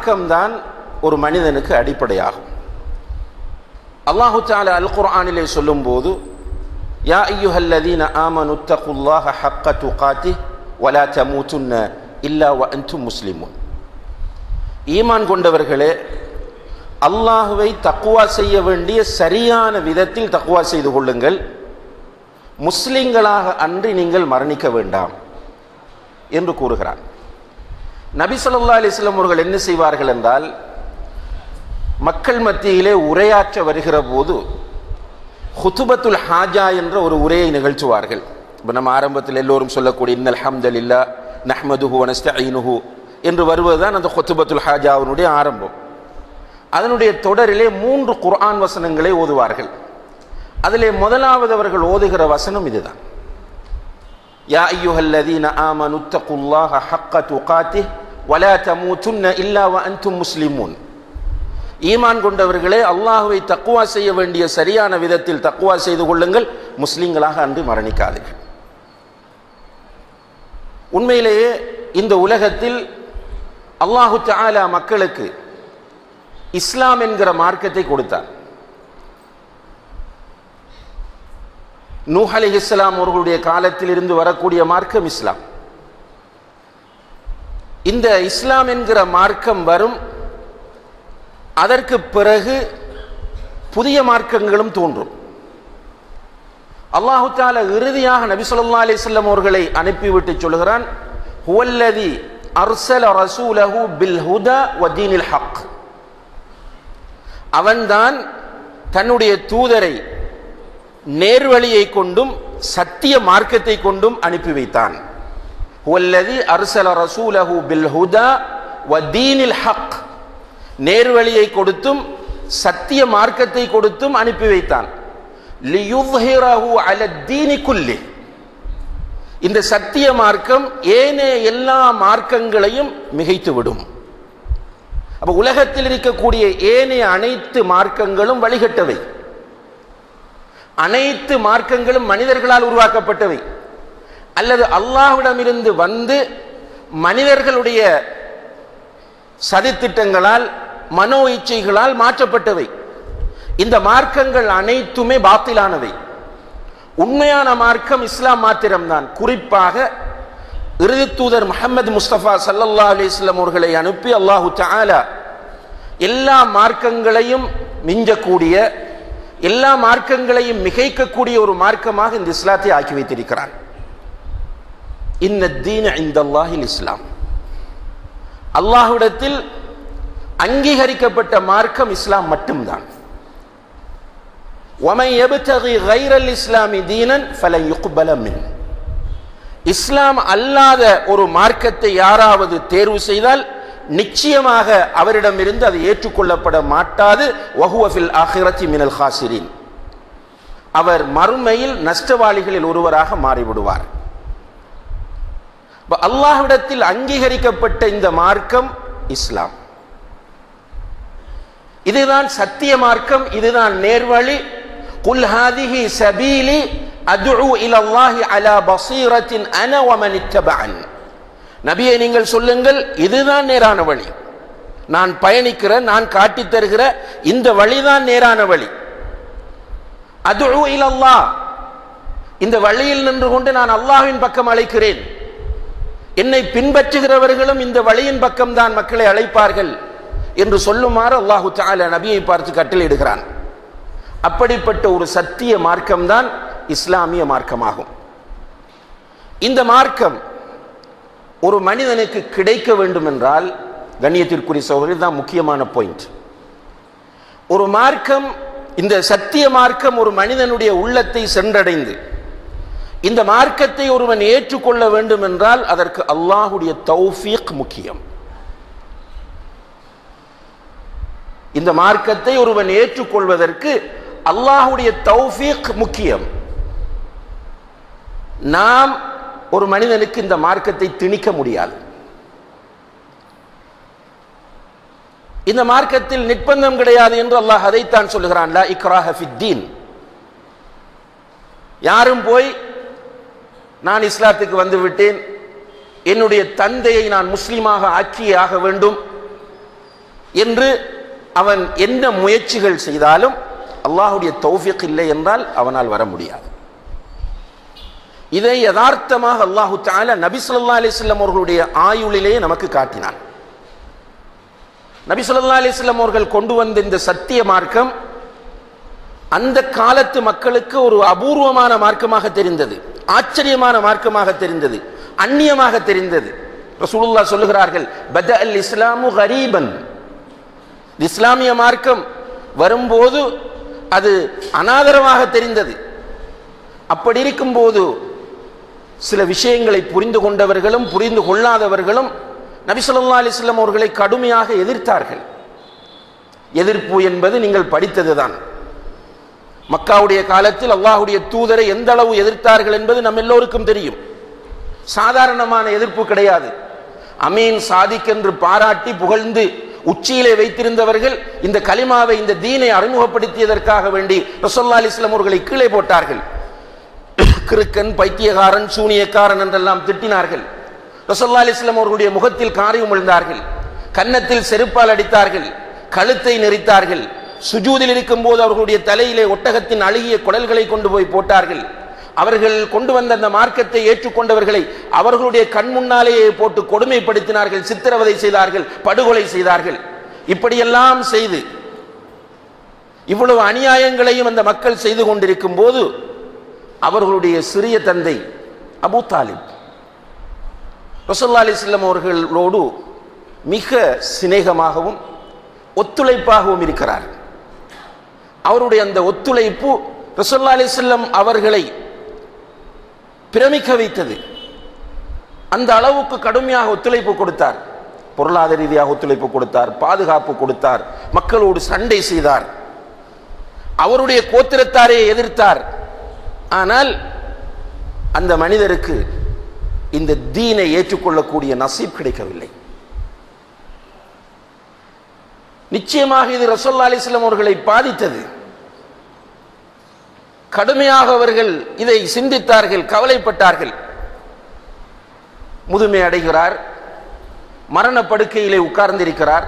மார்க்கம்தான் ஒரு மனிதனுக்கு அடிப்படையாகும் அல்லாஹு தால அல் குர்ஆனிலே சொல்லும்போது யா ஐயுஹல்லதீன ஆமனு தகுல்லாஹ ஹக்க துகாத்தி வலா தமூத்துன்ன இல்லா வ அன்தும் முஸ்லிமுன் ஈமான் கொண்டவர்களே அல்லாஹுவை தக்குவா செய்ய வேண்டிய சரியான விதத்தில் தக்குவா செய்து கொள்ளுங்கள் முஸ்லிம்களாக அன்றி நீங்கள் மரணிக்க வேண்டாம் என்று கூறுகிறார் நபி ஸல்லல்லாஹு அலைஹி வஸல்லம் அவர்கள் என்ன செய்வார்கள் என்றால் மக்கள் மத்தியிலே உரையாற்ற வருகிற போது ஹுதுபத்துல் ஹாஜா என்ற ஒரு உரையை நிகழ்த்துவார்கள் இப்போ நம்ம ஆரம்பத்தில் எல்லோரும் சொல்லக்கூடிய இன்னல் ஹம்தலில்லா நஹ்மதுஹு வனஸ்தஈனுஹு என்று வருவதுதான் அந்த ஹுத்துபத்துல் ஹாஜாவினுடைய ஆரம்பம் அதனுடைய தொடரிலே மூன்று குர்ஆன் வசனங்களை ஓதுவார்கள் அதிலே முதலாவது அவர்கள் ஓதுகிற வசனம் இதுதான் யா ஐயுஹல்லதீன ஆமனு தகுல்லாஹ ஹக்க துகாத்திஹ் வலா தமூத்துன்ன இல்லா வ அன்தும் முஸ்லிமூன் ஈமான் கொண்டவர்களே அல்லாஹுவை தக்குவா செய்ய வேண்டிய சரியான விதத்தில் தக்குவா செய்து கொள்ளுங்கள் முஸ்லிம்களாக அன்று மரணிக்காதீர்கள் உண்மையிலேயே இந்த உலகத்தில் அல்லாஹு தஆலா மக்களுக்கு இஸ்லாம் என்கிற மார்க்கத்தை கொடுத்தார் நூஹ் அலைஹிஸ்ஸலாம் அவர்களுடைய காலத்தில் இருந்து வரக்கூடிய மார்க்கம் இஸ்லாம் இந்த இஸ்லாம் என்கிற மார்க்கம் வரும் அதற்கு பிறகு புதிய மார்க்கங்களும் தோன்றும் அல்லாஹு தால இறுதியாக நபி ஸல்லல்லாஹு அலைஹி வஸல்லம் அவர்களை அனுப்பிவிட்டு சொல்கிறான் ஹுவல்லதி அர்சல ரசூலஹு பில் ஹுதா வ தீனில் ஹக் அவன்தான் தன்னுடைய தூதரை நேர்வழியை கொண்டும் சத்திய மார்க்கத்தை கொண்டும் அனுப்பி வைத்தான் ஹுவல்லதி அர்சல ரசூலஹு பில் ஹுதா வ தீனில் ஹக் நேர்வழியை கொடுத்தும் சத்திய மார்க்கத்தை கொடுத்தும் அனுப்பி வைத்தான் லியுத்ஹிரஹு அல தீனி குல்லி இந்த சத்திய மார்க்கம் ஏனே எல்லா மார்க்கங்களையும் மிகைத்து விடும் அப்ப உலகத்தில் இருக்கக்கூடிய ஏனைய அனைத்து மார்க்கங்களும் வழிகட்டவை அனைத்து மார்க்கங்களும் மனிதர்களால் உருவாக்கப்பட்டவை அல்லது அல்லாஹ்விடமிருந்து வந்து மனிதர்களுடைய சதித்திட்டங்களால் மனோ இச்சைகளால் மாற்றப்பட்டவை இந்த மார்க்கங்கள் அனைத்துமே பாத்திலானவை உண்மையான மார்க்கம் இஸ்லாம் மாத்திரம்தான் குறிப்பாக இறுதி தூதர் முகமது முஸ்தபா சல்லல்லா அலிஸ்லாம் அவர்களை அனுப்பி அல்லாஹு தாலா எல்லா மார்க்கங்களையும் மிஞ்சக்கூடிய எல்லா மார்க்கங்களையும் மிகைக்கக்கூடிய ஒரு மார்க்கமாக இந்த இஸ்லாத்தை ஆக்கி வைத்திருக்கிறான் இன்ன தீன இந்த அல்லாஹில் இஸ்லாம் அல்லாஹ்விடத்தில் அங்கீகரிக்கப்பட்ட மார்க்கம் இஸ்லாம் மட்டும்தான் ومن يبتغي غير الاسلام دينا فلن يقبل منه இஸ்லாம் அல்லாத ஒரு மார்க்கத்தை யாராவது தேர்வு செய்தால் நிச்சயமாக அவரிடமிருந்து அது ஏற்றுக்கொள்ளப்பட மாட்டாது வஹுவஃபில் ஆஹிரத்தி மினல் ஹாசிரின் அவர் மறுமையில் நஷ்டவாளிகளில் ஒருவராக மாறிவிடுவார் அல்லாஹ்விடத்தில் அங்கீகரிக்கப்பட்ட இந்த மார்க்கம் இஸ்லாம் இதுதான் சத்திய மார்க்கம் இதுதான் நேர்வழி குல் ஹாதிஹி சபீலி அத்உ இலல்லாஹி அலா பஸீரத்தின் அன வமன் இத்தபஅன் நபியை நீங்கள் சொல்லுங்கள் இதுதான் நேரான வழி நான் பயணிக்கிற நான் காட்டித் தருகிற இந்த வழிதான் நேரான வழி அத்உ இலல்லாஹ் இந்த வழியில் நின்று கொண்டு நான் அல்லாஹ்வின் பக்கம் அழைக்கிறேன் என்னை பின்பற்றுகிறவர்களும் இந்த வழியின் பக்கம்தான் மக்களை அழைப்பார்கள் என்று சொல்லுமாறு அல்லாஹு தால நபியை பார்த்து கட்டளையிடுகிறான் அப்படிப்பட்ட ஒரு சத்திய மார்க்கம்தான் இஸ்லாமிய மார்க்கமாகும் இந்த மார்க்கம் ஒரு மனிதனுக்கு கிடைக்க வேண்டும் என்றால் கண்ணியத்திற்குரிய சோதரில் தான் முக்கியமான பாயிண்ட் ஒரு மார்க்கம் இந்த சத்திய மார்க்கம் ஒரு மனிதனுடைய உள்ளத்தை சென்றடைந்து இந்த மார்க்கத்தை ஒருவன் ஏற்றுக்கொள்ள வேண்டும் என்றால் அதற்கு அல்லாஹுடைய தௌஃபீக் முக்கியம் இந்த மார்க்கத்தை ஒருவன் ஏற்றுக்கொள்வதற்கு அல்லாஹுடைய தௌஃபீக் முக்கியம் நாம் ஒரு மனிதனுக்கு இந்த மார்க்கத்தை திணிக்க முடியாது இந்த மார்க்கத்தில் நிர்பந்தம் கிடையாது என்று அல்லாஹ் அதைத்தான் சொல்லுகிறான் லா இக்ராஹ ஃபித்தீன் யாரும் போய் நான் இஸ்லாத்துக்கு வந்து விட்டேன் என்னுடைய தந்தையை நான் முஸ்லீமாக ஆக்கியே ஆக வேண்டும் என்று அவன் என்ன முயற்சிகள் செய்தாலும் அல்லாஹுடைய தௌஃபிக் இல்லை என்றால் அவனால் வர முடியாது இதை யதார்த்தமாக அல்லாஹு தால நபி சொல்லா அலிஸ்லாம் அவர்களுடைய ஆயுளிலே நமக்கு காட்டினான் நபி சொல்லா அலிஸ்லாம் அவர்கள் கொண்டு வந்த இந்த சத்திய மார்க்கம் அந்த காலத்து மக்களுக்கு ஒரு அபூர்வமான மார்க்கமாக தெரிந்தது ஆச்சரியமான மார்க்கமாக தெரிந்தது அந்நியமாக தெரிந்தது ரசூலுல்லா சொல்லுகிறார்கள் பத அல் இஸ்லாமு கரீபன் இஸ்லாமிய மார்க்கம் வரும்போது அது அனாதரமாக தெரிந்தது அப்படி இருக்கும்போது சில விஷயங்களை புரிந்து கொண்டவர்களும் புரிந்து கொள்ளாதவர்களும் நபி சொல்லா அலிஸ்லாம் அவர்களை கடுமையாக எதிர்த்தார்கள் எதிர்ப்பு என்பது நீங்கள் படித்ததுதான் மக்காவுடைய காலத்தில் அல்லாஹுடைய தூதரை எந்த அளவு எதிர்த்தார்கள் என்பது நம்ம எல்லோருக்கும் தெரியும் சாதாரணமான எதிர்ப்பு கிடையாது அமீன் சாதிக் என்று பாராட்டி புகழ்ந்து உச்சியிலே வைத்திருந்தவர்கள் இந்த கலிமாவை இந்த தீனை அறிமுகப்படுத்தியதற்காக வேண்டி ரசோல்லா அலிஸ்லாம் அவர்களை கீழே போட்டார்கள் கிறுக்கன் பைத்தியகாரன் சூனியக்காரன் என்றெல்லாம் திட்டினார்கள் ரசோல்லா அலிஸ்லாம் அவர்களுடைய முகத்தில் காரியம் விழுந்தார்கள் கன்னத்தில் செருப்பால் அடித்தார்கள் கழுத்தை நெறித்தார்கள் சுஜூதில் இருக்கும் போது அவர்களுடைய தலையிலே ஒட்டகத்தின் அழுகிய குடல்களை கொண்டு போய் போட்டார்கள் அவர்கள் கொண்டு வந்த அந்த மார்க்கத்தை ஏற்றுக்கொண்டவர்களை அவர்களுடைய கண் முன்னாலேயே போட்டு கொடுமைப்படுத்தினார்கள் சித்திரவதை செய்தார்கள் படுகொலை செய்தார்கள் இப்படியெல்லாம் செய்து இவ்வளவு அநியாயங்களையும் அந்த மக்கள் செய்து கொண்டிருக்கும் போது அவர்களுடைய சிறிய தந்தை அபு தாலிப் ரசோல்லா அலிஸ்லாம் அவர்களோடு மிக சிநேகமாகவும் ஒத்துழைப்பாகவும் இருக்கிறார் அவருடைய அந்த ஒத்துழைப்பு ரசோல்லா அலிஸ்லம் அவர்களை பிரமிக்க வைத்தது அந்த அளவுக்கு கடுமையாக ஒத்துழைப்பு கொடுத்தார் பொருளாதார ரீதியாக ஒத்துழைப்பு கொடுத்தார் பாதுகாப்பு கொடுத்தார் மக்களோடு சண்டை செய்தார் அவருடைய கோத்திரத்தாரே எதிர்த்தார் ஆனால் அந்த மனிதருக்கு இந்த தீனை ஏற்றுக்கொள்ளக்கூடிய நசீப் கிடைக்கவில்லை நிச்சயமாக இது ரசோல்லா அலிஸ்லாம் அவர்களை பாதித்தது கடுமையாக அவர்கள் இதை சிந்தித்தார்கள் கவலைப்பட்டார்கள் முதுமை அடைகிறார் மரண படுக்கையிலே உட்கார்ந்திருக்கிறார்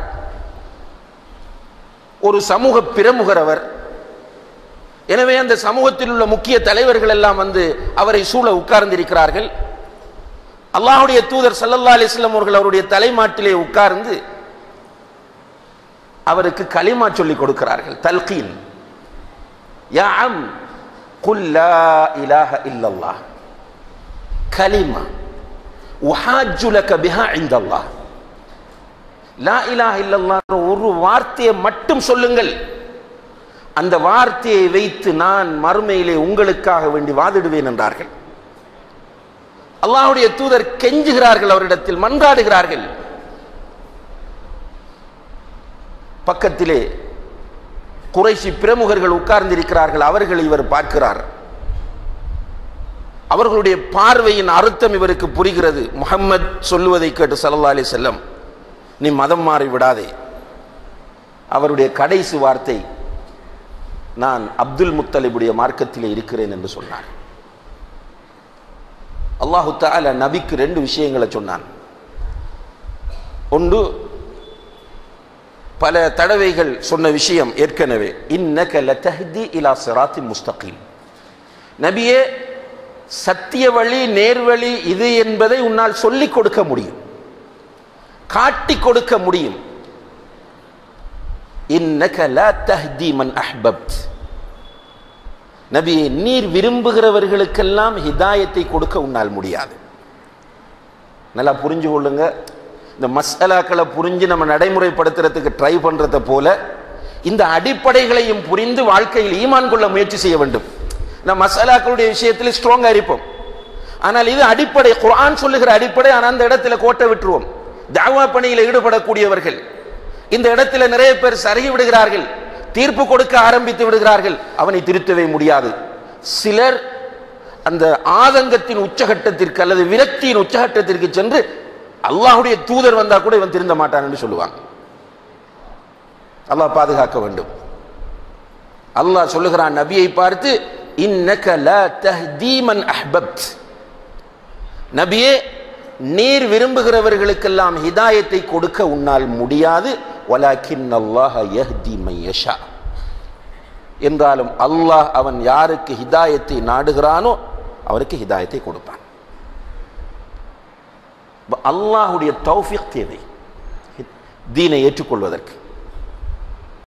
ஒரு சமூக பிரமுகர் அவர் எனவே அந்த சமூகத்தில் உள்ள முக்கிய தலைவர்கள் எல்லாம் வந்து அவரை சூழ உட்கார்ந்திருக்கிறார்கள் அல்லாஹுடைய தூதர் சல்லல்லா அலிஸ்லாம் அவர்கள் அவருடைய தலைமாட்டிலே உட்கார்ந்து அவருக்கு களிமா சொல்லிக் கொடுக்கிறார்கள் தல்கீன் யா அம் குல் லா இலாஹ இல்லல்லாஹ் கலிமா உஹாஜ்ஜு லக பிஹா இந்தல்லாஹ் லா இலாஹ இல்லல்லாஹ் ஒரு வார்த்தையை மட்டும் சொல்லுங்கள் அந்த வார்த்தையை வைத்து நான் மறுமையிலே உங்களுக்காக வேண்டி வாதிடுவேன் என்றார்கள் அல்லாஹுடைய தூதர் கெஞ்சுகிறார்கள் அவரிடத்தில் மன்றாடுகிறார்கள் பக்கத்திலே குறைசி பிரமுகர்கள் உட்கார்ந்திருக்கிறார்கள் அவர்கள் இவர் பார்க்கிறார் அவர்களுடைய பார்வையின் அர்த்தம் இவருக்கு புரிகிறது முகம்மது சொல்லுவதை கேட்டு சல்லா அலி செல்லம் நீ மதம் மாறி விடாதே அவருடைய கடைசி வார்த்தை நான் அப்துல் முத்தலிபுடைய மார்க்கத்திலே இருக்கிறேன் என்று சொன்னார் அல்லாஹு தால நபிக்கு ரெண்டு விஷயங்களை சொன்னான் ஒன்று பல தடவைகள் சொன்ன விஷயம் ஏற்கனவே இன்னக லதஹ்தி இலா சிராத்தின் முஸ்தகீம் நபியே சத்திய வழி நேர்வழி இது என்பதை உன்னால் சொல்லிக் கொடுக்க முடியும் காட்டி கொடுக்க முடியும் இன்னக லா தஹ்தி மன் அஹ்பப்த் நபியே நீர் விரும்புகிறவர்களுக்கெல்லாம் ஹிதாயத்தை கொடுக்க உன்னால் முடியாது நல்லா புரிஞ்சு கொள்ளுங்க இந்த மசாலாக்களை புரிஞ்சு நம்ம நடைமுறைப்படுத்துறதுக்கு ட்ரை பண்றத போல இந்த அடிப்படைகளையும் புரிந்து வாழ்க்கையில் ஈமான் கொள்ள முயற்சி செய்ய வேண்டும் நம்ம மசாலாக்களுடைய விஷயத்தில் ஸ்ட்ராங்கா இருப்போம் ஆனால் இது அடிப்படை குர்ஆன் சொல்லுகிற அடிப்படை ஆனால் அந்த இடத்துல கோட்டை விட்டுருவோம் தாவா பணியில் ஈடுபடக்கூடியவர்கள் இந்த இடத்துல நிறைய பேர் சருகி விடுகிறார்கள் தீர்ப்பு கொடுக்க ஆரம்பித்து விடுகிறார்கள் அவனை திருத்தவே முடியாது சிலர் அந்த ஆதங்கத்தின் உச்சகட்டத்திற்கு அல்லது விரக்தியின் உச்சகட்டத்திற்கு சென்று அல்லாஹுடைய தூதர் வந்தா கூட இவன் திருந்த மாட்டான் என்று சொல்லுவாங்க அல்லாஹ் பாதுகாக்க வேண்டும் அல்லாஹ் சொல்லுகிறான் நபியை பார்த்து இன்னக லா தஹ்தி மன் அஹ்பப்த் நபியே நீர் விரும்புகிறவர்களுக்கெல்லாம் ஹிதாயத்தை கொடுக்க உன்னால் முடியாது வலாக்கின் அல்லாஹ யஹ்தி மையஷா என்றாலும் அல்லாஹ் அவன் யாருக்கு ஹிதாயத்தை நாடுகிறானோ அவருக்கு ஹிதாயத்தை கொடுப்பான் அப்ப அல்லாஹுடைய தௌஃபிக் தேவை தீனை ஏற்றுக்கொள்வதற்கு